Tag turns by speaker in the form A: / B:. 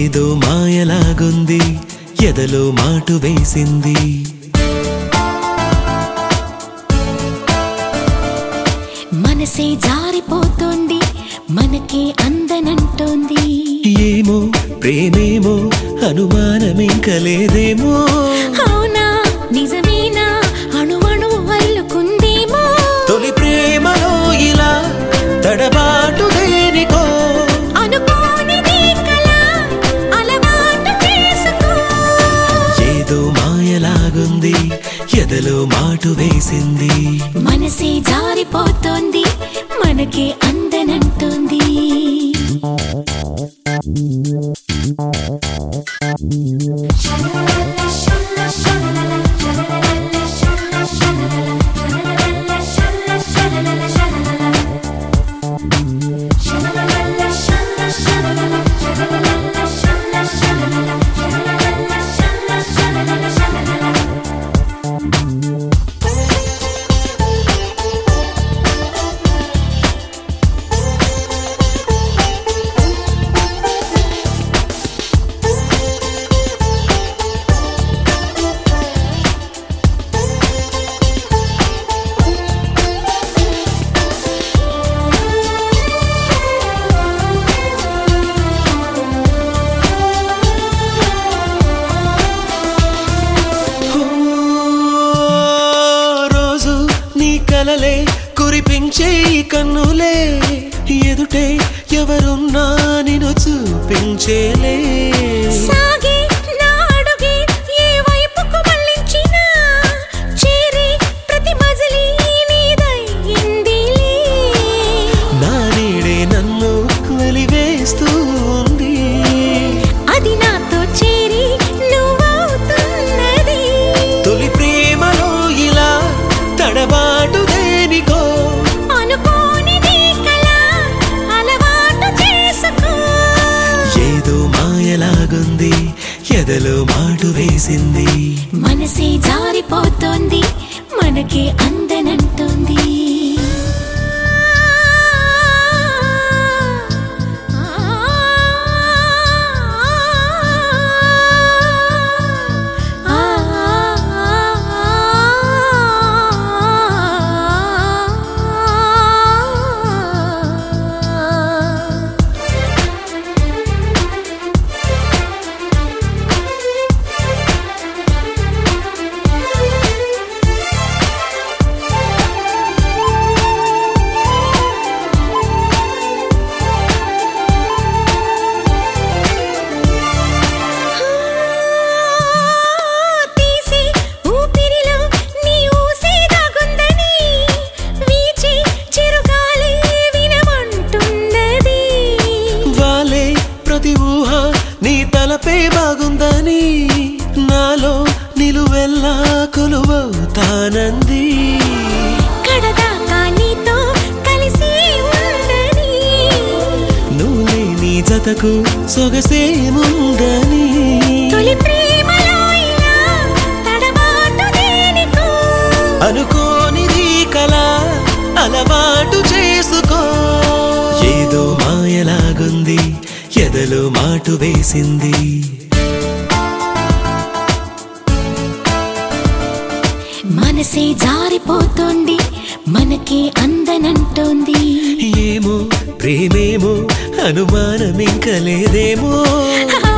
A: ఏదో మాయలాగుంది ఎదలో మాటు వేసింది
B: మనసే జారిపోతోంది మనకే అందనంటోంది
A: ఏమో ప్రేమేమో అనుమానమింక లేదేమో
B: అవునా నిజమేనా అణువణు అల్లుకుందేమో
A: తొలి ప్రేమలో ఇలా తడబాటు దేనికో
B: అనుకోనిది కల అలవాటు చేసుకో
A: ఏదో మాయలాగుంది ఎదలో మాటు వేసింది
B: మనసే జారిపోతోంది మనకే అందనంటోంది
A: ఓ, రోజు నీ కలలే కురిపించే ఈ కన్నులే ఎదుటే ఎవరున్నా నిన్ను చూపించేలే
B: సాగే నా అడుగే ఏ వైపుకు మళ్ళించినా చేరే ప్రతి మజిలీ నీదయ్యిందిలే
A: నా నీడే నన్ను వెలివేస్తూ ఉంది
B: అది నాతో చేరి నువ్వవుతున్నది
A: తొలి ప్రేమలో ఇలా తడబాటు దేనికో
B: అనుకోనిది కల అలవాటు చేసుకో
A: ఏదో మాయలాగుంది ఎదలో మాటు వేసింది
B: మనసే జారిపోతోంది మనకే అందనంటోంది తీసి ఊపిరిలో నీ ఊసే దాగుందని వీచి చిరుగాలి వినమంటున్నది
A: వాలే ప్రతి ఊహ నీ తలపే బాగుందని నాలో నిలువెల్లా కొలువవుతానంది
B: కడదాకా నీతో కలిసి ఉండని
A: నువ్వు లేని జతకు సొగసేముందని
B: తొలి ప్రేమలో ఇలా తడబాటు దేనికో
A: అనుకోనిది కల అలవాటు చేసుకో ఏదో మాయలాగుంది ఎదలో మాటు వేసింది
B: మనసే జారిపోతోంది మనకే అందనంటోంది
A: ఏమో ప్రేమేమో అనుమానమింక లేదేమో
B: ఆ